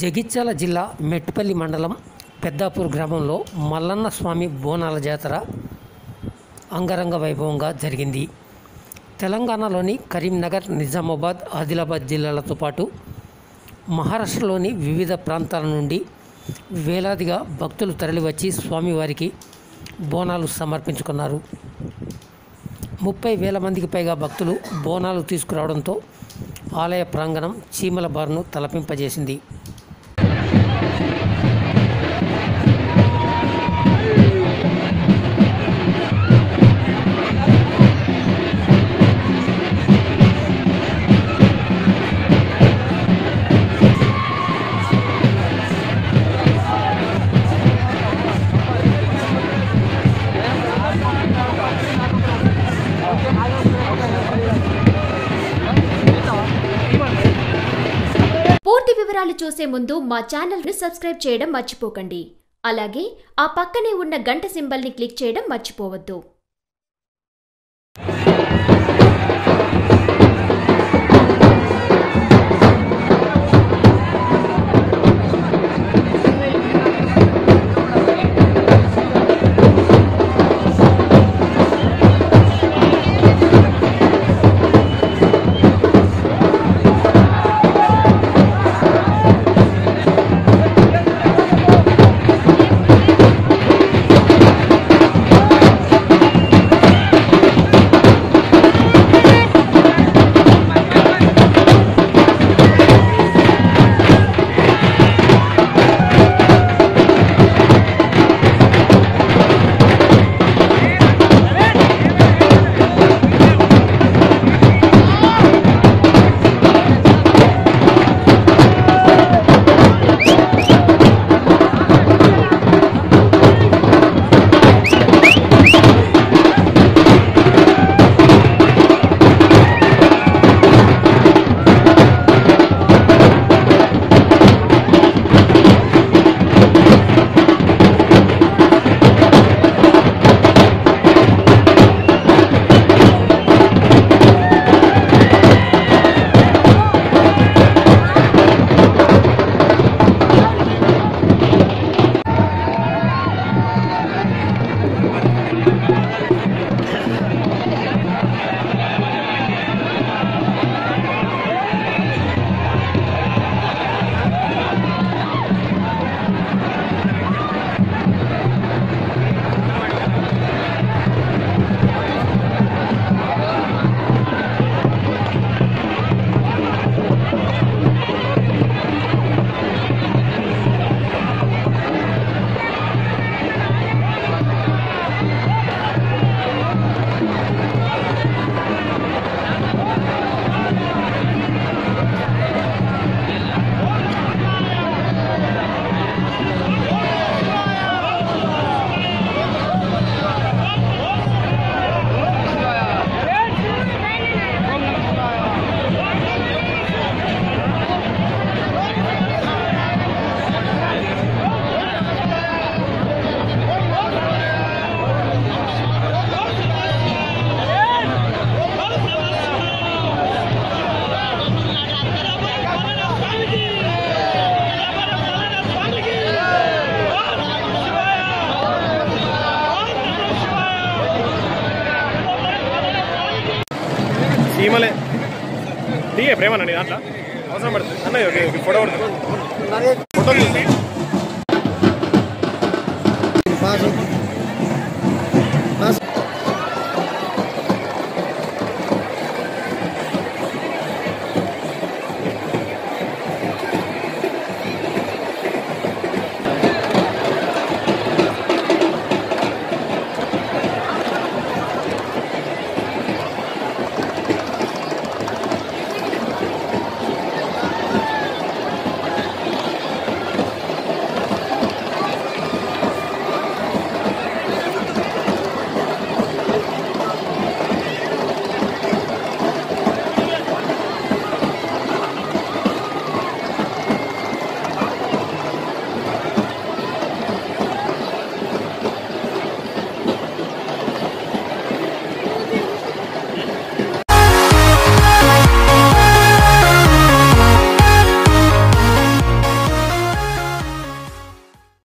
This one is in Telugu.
జగిత్యాల జిల్లా మెట్పల్లి మండలం పెద్దాపూర్ గ్రామంలో మల్లన్న స్వామి బోనాల జాతర అంగరంగ వైభవంగా జరిగింది తెలంగాణలోని కరీంనగర్ నిజామాబాద్ ఆదిలాబాద్ జిల్లాలతో పాటు మహారాష్ట్రలోని వివిధ ప్రాంతాల నుండి వేలాదిగా భక్తులు తరలివచ్చి స్వామివారికి బోనాలు సమర్పించుకున్నారు ముప్పై వేల మందికి పైగా భక్తులు బోనాలు తీసుకురావడంతో ఆలయ ప్రాంగణం చీమల బారును తలపింపజేసింది పూర్తి వివరాలు చూసే ముందు మా ఛానల్ ని సబ్స్క్రైబ్ చేయడం మర్చిపోకండి అలాగే ఆ పక్కనే ఉన్న గంట సింబల్ ని క్లిక్ చేయడం మర్చిపోవద్దు సీమలే దిగే ప్రేమ నీ దాంట్లో అవసరం పడుతుంది అన్నయ్య ఓకే ఓకే ఫోటో పడుతుంది ఫోటో తీసి